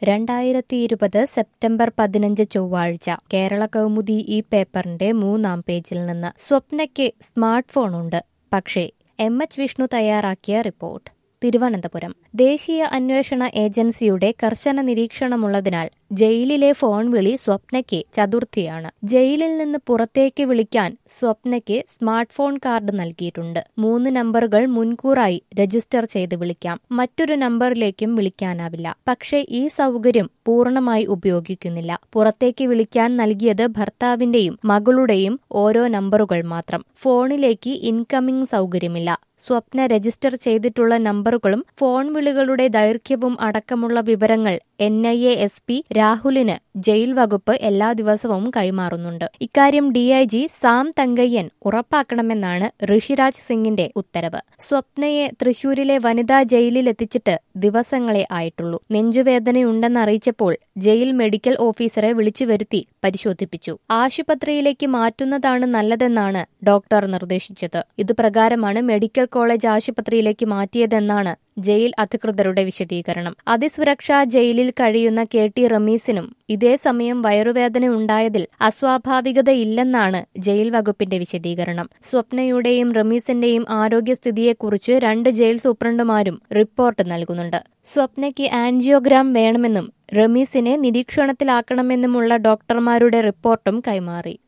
രണ്ടായിരത്തി ഇരുപത് സെപ്റ്റംബർ പതിനഞ്ച് ചൊവ്വാഴ്ച കേരള കൗമുദി ഈ പേപ്പറിന്റെ മൂന്നാം പേജിൽ നിന്ന് സ്വപ്നയ്ക്ക് സ്മാർട്ട് ഫോണുണ്ട് പക്ഷേ എം എച്ച് വിഷ്ണു തയ്യാറാക്കിയ റിപ്പോർട്ട് തിരുവനന്തപുരം ദേശീയ അന്വേഷണ ഏജൻസിയുടെ കർശന നിരീക്ഷണമുള്ളതിനാൽ ജയിലിലെ ഫോൺ വിളി സ്വപ്നയ്ക്ക് ചതുർത്ഥിയാണ് ജയിലിൽ നിന്ന് പുറത്തേക്ക് വിളിക്കാൻ സ്വപ്നയ്ക്ക് സ്മാർട്ട് ഫോൺ കാർഡ് നൽകിയിട്ടുണ്ട് മൂന്ന് നമ്പറുകൾ മുൻകൂറായി രജിസ്റ്റർ ചെയ്ത് വിളിക്കാം മറ്റൊരു നമ്പറിലേക്കും വിളിക്കാനാവില്ല പക്ഷേ ഈ സൗകര്യം പൂർണ്ണമായി ഉപയോഗിക്കുന്നില്ല പുറത്തേക്ക് വിളിക്കാൻ നൽകിയത് ഭർത്താവിന്റെയും മകളുടെയും ഓരോ നമ്പറുകൾ മാത്രം ഫോണിലേക്ക് ഇൻകമിംഗ് സൗകര്യമില്ല സ്വപ്ന രജിസ്റ്റർ ചെയ്തിട്ടുള്ള നമ്പറുകളും ഫോൺ വിളികളുടെ ദൈർഘ്യവും അടക്കമുള്ള വിവരങ്ങൾ N I A S P രാഹുലിന് ജയിൽ വകുപ്പ് എല്ലാ ദിവസവും കൈമാറുന്നുണ്ട് ഇക്കാര്യം ഡിഐജി സാം തങ്കയ്യൻ ഉറപ്പാക്കണമെന്നാണ് ഋഷിരാജ് സിംഗിന്റെ ഉത്തരവ് സ്വപ്നയെ തൃശൂരിലെ വനിതാ ജയിലിൽ എത്തിച്ചിട്ട് ദിവസങ്ങളെ ആയിട്ടുള്ളൂ നെഞ്ചുവേദനയുണ്ടെന്ന് അറിയിച്ചപ്പോൾ ജയിൽ മെഡിക്കൽ ഓഫീസറെ വിളിച്ചു വരുത്തി പരിശോധിപ്പിച്ചു ആശുപത്രിയിലേക്ക് മാറ്റുന്നതാണ് നല്ലതെന്നാണ് ഡോക്ടർ നിർദ്ദേശിച്ചത് ഇതുപ്രകാരമാണ് മെഡിക്കൽ കോളേജ് ആശുപത്രിയിലേക്ക് മാറ്റിയതെന്നാണ് ജയിൽ അധികൃതരുടെ വിശദീകരണം അതിസുരക്ഷാ ജയിലിൽ കഴിയുന്ന കെ ടി റമീസിനും ഇതേ സമയം വയറുവേദന ഉണ്ടായതിൽ അസ്വാഭാവികതയില്ലെന്നാണ് ജയിൽ വകുപ്പിന്റെ വിശദീകരണം സ്വപ്നയുടെയും റമീസിന്റെയും ആരോഗ്യസ്ഥിതിയെക്കുറിച്ച് രണ്ട് ജയിൽ സൂപ്രണ്ടുമാരും റിപ്പോർട്ട് നൽകുന്നുണ്ട് സ്വപ്നയ്ക്ക് ആൻജിയോഗ്രാം വേണമെന്നും റമീസിനെ നിരീക്ഷണത്തിലാക്കണമെന്നുമുള്ള ഡോക്ടർമാരുടെ റിപ്പോർട്ടും കൈമാറി